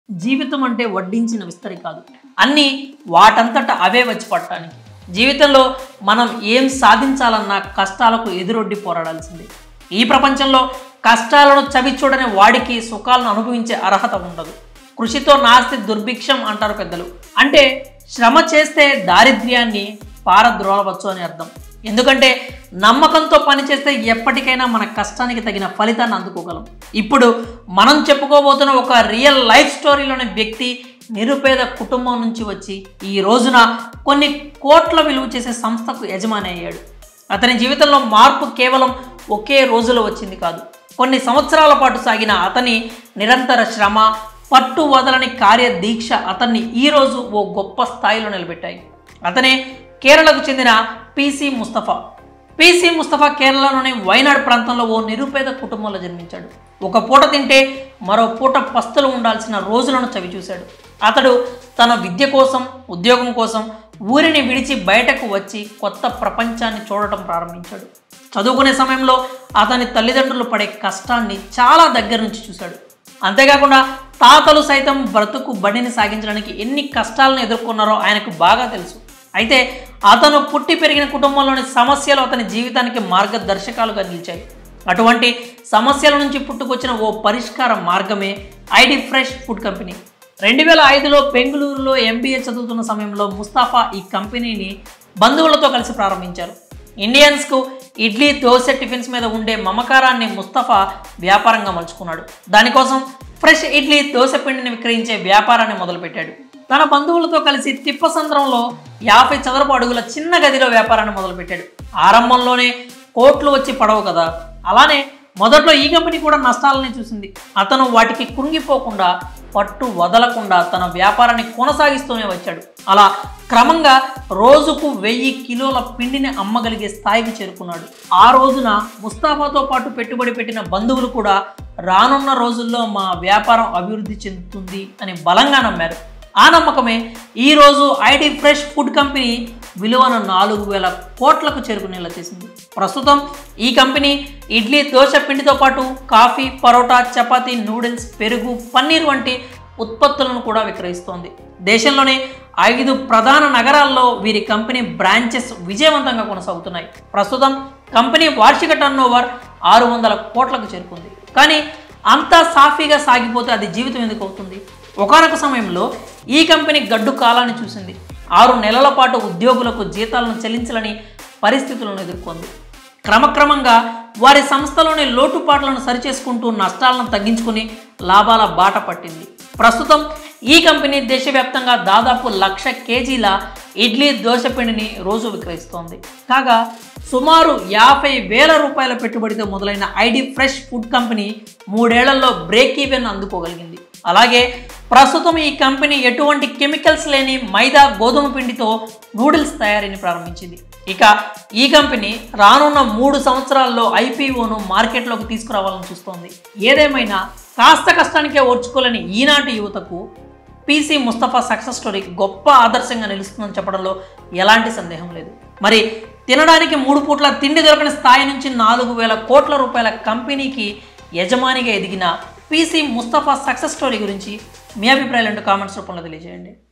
జీవితం అంటే వడ్డించిన విస్తరి కాదు అన్నీ వాటంతట అవే వచ్చి పడటానికి జీవితంలో మనం ఏం సాధించాలన్నా కష్టాలకు ఎదురొడ్డి పోరాడాల్సిందే ఈ ప్రపంచంలో కష్టాలను చవి చూడని వాడికి సుఖాలను అనుభవించే అర్హత ఉండదు కృషితో నాస్తి దుర్భిక్షం అంటారు పెద్దలు అంటే శ్రమ చేస్తే దారిద్ర్యాన్ని పారద్రోలవచ్చు అని అర్థం ఎందుకంటే నమ్మకంతో పనిచేస్తే ఎప్పటికైనా మన కష్టానికి తగిన ఫలితాన్ని అందుకోగలం ఇప్పుడు మనం చెప్పుకోబోతున్న ఒక రియల్ లైఫ్ స్టోరీలోని వ్యక్తి నిరుపేద కుటుంబం నుంచి వచ్చి ఈ రోజున కొన్ని కోట్ల విలువ చేసే సంస్థకు యజమాని అయ్యాడు అతని జీవితంలో మార్పు కేవలం ఒకే రోజులో వచ్చింది కాదు కొన్ని సంవత్సరాల పాటు సాగిన అతని నిరంతర శ్రమ పట్టు వదలని కార్యదీక్ష అతన్ని ఈరోజు ఓ గొప్ప స్థాయిలో నిలబెట్టాయి అతనే కేరళకు చెందిన పిసి ముస్తఫా పిసి ముస్తఫా కేరళలోని వైనాడ్ ప్రాంతంలో ఓ నిరుపేద కుటుంబంలో జన్మించాడు ఒక పూట తింటే మరో పూట పస్తులు ఉండాల్సిన రోజులను చవిచూశాడు అతడు తన విద్య కోసం ఉద్యోగం కోసం ఊరిని విడిచి బయటకు వచ్చి కొత్త ప్రపంచాన్ని చూడటం ప్రారంభించాడు చదువుకునే సమయంలో అతని తల్లిదండ్రులు పడే కష్టాన్ని చాలా దగ్గర నుంచి చూశాడు అంతేకాకుండా తాతలు సైతం బ్రతుకు బడిని సాగించడానికి ఎన్ని కష్టాలను ఎదుర్కొన్నారో ఆయనకు బాగా తెలుసు అయితే అతను పుట్టి పెరిగిన కుటుంబంలోని సమస్యలు అతని జీవితానికి మార్గదర్శకాలుగా నిలిచాయి అటువంటి సమస్యల నుంచి పుట్టుకొచ్చిన ఓ పరిష్కార మార్గమే ఐడి ఫ్రెష్ ఫుడ్ కంపెనీ రెండు వేల ఐదులో బెంగళూరులో ఎంబీఏ చదువుతున్న సమయంలో ముస్తాఫా ఈ కంపెనీని బంధువులతో కలిసి ప్రారంభించారు ఇండియన్స్కు ఇడ్లీ దోశ టిఫిన్స్ మీద ఉండే మమకారాన్ని ముస్తఫా వ్యాపారంగా మలుచుకున్నాడు దానికోసం ఫ్రెష్ ఇడ్లీ దోశ పిండిని విక్రయించే వ్యాపారాన్ని మొదలుపెట్టాడు తన బంధువులతో కలిసి తిప్పసంద్రంలో యాభై చదరపు అడుగుల చిన్న గదిలో వ్యాపారాన్ని మొదలుపెట్టాడు ఆరంభంలోనే కోట్లు వచ్చి పడవు కదా అలానే మొదట్లో ఈ కంపెనీ కూడా నష్టాలని చూసింది అతను వాటికి కృంగిపోకుండా పట్టు వదలకుండా తన వ్యాపారాన్ని కొనసాగిస్తూనే వచ్చాడు అలా క్రమంగా రోజుకు వెయ్యి కిలోల పిండిని అమ్మగలిగే స్థాయికి చేరుకున్నాడు ఆ రోజున ముస్తాఫాతో పాటు పెట్టుబడి పెట్టిన బంధువులు కూడా రానున్న రోజుల్లో మా వ్యాపారం అభివృద్ధి చెందుతుంది అని బలంగా నమ్మారు ఆ నమ్మకమే ఈరోజు ఐడి ఫ్రెష్ ఫుడ్ కంపెనీ విలువను నాలుగు వేల కోట్లకు చేరుకునేలా చేసింది ప్రస్తుతం ఈ కంపెనీ ఇడ్లీ దోశ పిండితో పాటు కాఫీ పరోటా చపాతీ నూడిల్స్ పెరుగు పన్నీర్ వంటి ఉత్పత్తులను కూడా విక్రయిస్తోంది దేశంలోనే ఐదు ప్రధాన నగరాల్లో వీరి కంపెనీ బ్రాంచెస్ విజయవంతంగా కొనసాగుతున్నాయి ప్రస్తుతం కంపెనీ వార్షిక టర్నోవర్ ఆరు వందల కోట్లకు చేరుకుంది కానీ అంతా సాఫీగా సాగిపోతే అది జీవితం ఎందుకు అవుతుంది ఒకనొక సమయంలో ఈ కంపెనీ గడ్డు కాలాన్ని చూసింది ఆరు నెలల పాటు ఉద్యోగులకు జీతాలను చెల్లించాలని పరిస్థితులను ఎదుర్కొంది క్రమక్రమంగా వారి సంస్థలోని లోటుపాట్లను సరిచేసుకుంటూ నష్టాలను తగ్గించుకుని లాభాల బాట పట్టింది ప్రస్తుతం ఈ కంపెనీ దేశవ్యాప్తంగా దాదాపు లక్ష కేజీల ఇడ్లీ దోశ పిండిని రోజు విక్రయిస్తోంది కాగా సుమారు యాభై వేల రూపాయల పెట్టుబడితో మొదలైన ఐడి ఫ్రెష్ ఫుడ్ కంపెనీ మూడేళ్లలో బ్రేక్ ఈవెన్ అందుకోగలిగింది అలాగే ప్రస్తుతం ఈ కంపెనీ ఎటువంటి కెమికల్స్ లేని మైదా గోధుమ పిండితో నూడిల్స్ తయారీని ప్రారంభించింది ఇక ఈ కంపెనీ రానున్న మూడు సంవత్సరాల్లో ఐపీఓను మార్కెట్లోకి తీసుకురావాలని చూస్తోంది ఏదేమైనా కాస్త కష్టానికే ఓర్చుకోలేని ఈనాటి యువతకు పీసీ ముస్తఫా సక్సెస్ స్టోరీ గొప్ప ఆదర్శంగా నిలుస్తుందని చెప్పడంలో ఎలాంటి సందేహం లేదు మరి తినడానికి మూడు పూట్ల తిండి దొరకని స్థాయి నుంచి నాలుగు వేల కోట్ల రూపాయల కంపెనీకి యజమానిగా ఎదిగిన పీసీ ముస్తఫా సక్సెస్ స్టోరీ గురించి మీ అభిప్రాయాలు కామెంట్స్ రూపంలో తెలియజేయండి